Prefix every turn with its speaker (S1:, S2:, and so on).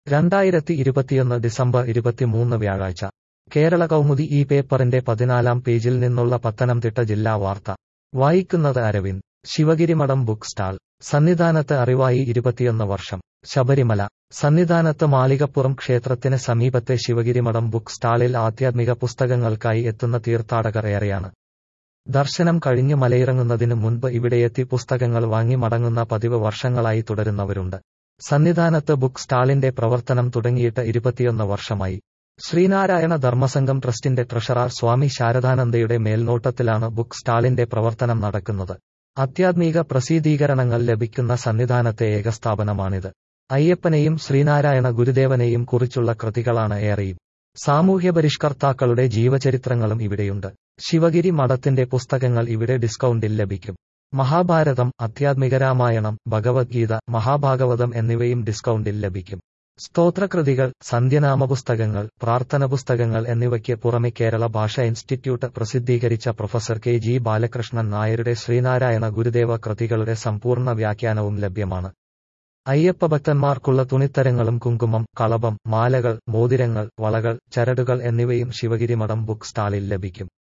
S1: രണ്ടായിരത്തി ഇരുപത്തിയൊന്ന് ഡിസംബർ ഇരുപത്തിമൂന്ന് വ്യാഴാഴ്ച കേരള കൗമുദി ഈ പേപ്പറിന്റെ പതിനാലാം പേജിൽ നിന്നുള്ള പത്തനംതിട്ട ജില്ലാ വാർത്ത വായിക്കുന്നത് അരവിന്ദ് ശിവഗിരിമഠം ബുക്ക് സ്റ്റാൾ സന്നിധാനത്ത് അറിവായി ഇരുപത്തിയൊന്ന് വർഷം ശബരിമല സന്നിധാനത്ത് മാളികപ്പുറം ക്ഷേത്രത്തിന് സമീപത്തെ ശിവഗിരിമഠം ബുക്ക് സ്റ്റാളിൽ ആധ്യാത്മിക പുസ്തകങ്ങൾക്കായി എത്തുന്ന തീർത്ഥാടകർ ഏറെയാണ് ദർശനം കഴിഞ്ഞു മലയിറങ്ങുന്നതിനു മുൻപ് ഇവിടെയെത്തി പുസ്തകങ്ങൾ വാങ്ങി മടങ്ങുന്ന പതിവ് വർഷങ്ങളായി തുടരുന്നവരുണ്ട് സന്നിധാനത്ത് ബുക്ക് സ്റ്റാളിന്റെ പ്രവർത്തനം തുടങ്ങിയിട്ട് ഇരുപത്തിയൊന്ന് വർഷമായി ശ്രീനാരായണ ധർമ്മസംഘം ട്രസ്റ്റിന്റെ ട്രഷറർ സ്വാമി ശാരദാനന്ദയുടെ മേൽനോട്ടത്തിലാണ് ബുക്ക് സ്റ്റാളിന്റെ പ്രവർത്തനം നടക്കുന്നത് ആധ്യാത്മിക പ്രസിദ്ധീകരണങ്ങൾ ലഭിക്കുന്ന സന്നിധാനത്തെ ഏക സ്ഥാപനമാണിത് അയ്യപ്പനെയും ശ്രീനാരായണ ഗുരുദേവനെയും കുറിച്ചുള്ള കൃതികളാണ് ഏറെയും സാമൂഹ്യ പരിഷ്കർത്താക്കളുടെ ജീവചരിത്രങ്ങളും ഇവിടെയുണ്ട് ശിവഗിരി മഠത്തിന്റെ പുസ്തകങ്ങൾ ഇവിടെ ഡിസ്കൗണ്ടിൽ ലഭിക്കും മഹാഭാരതം ആധ്യാത്മിക രാമായണം ഭഗവത്ഗീത മഹാഭാഗവതം എന്നിവയും ഡിസ്കൗണ്ടിൽ ലഭിക്കും സ്തോത്രകൃതികൾ സന്ധ്യനാമ പുസ്തകങ്ങൾ പ്രാർത്ഥന പുസ്തകങ്ങൾ എന്നിവയ്ക്ക് പുറമെ കേരള ഭാഷാ ഇൻസ്റ്റിറ്റ്യൂട്ട് പ്രസിദ്ധീകരിച്ച പ്രൊഫസർ കെ ജി ബാലകൃഷ്ണൻ നായരുടെ ശ്രീനാരായണ ഗുരുദേവ കൃതികളുടെ സമ്പൂർണ്ണ വ്യാഖ്യാനവും ലഭ്യമാണ് അയ്യപ്പ ഭക്തന്മാർക്കുള്ള തുണിത്തരങ്ങളും കുങ്കുമം കളഭം മാലകൾ മോതിരങ്ങൾ വളകൾ ചരടുകൾ എന്നിവയും ശിവഗിരി മഠം ബുക്ക് സ്റ്റാളിൽ ലഭിക്കും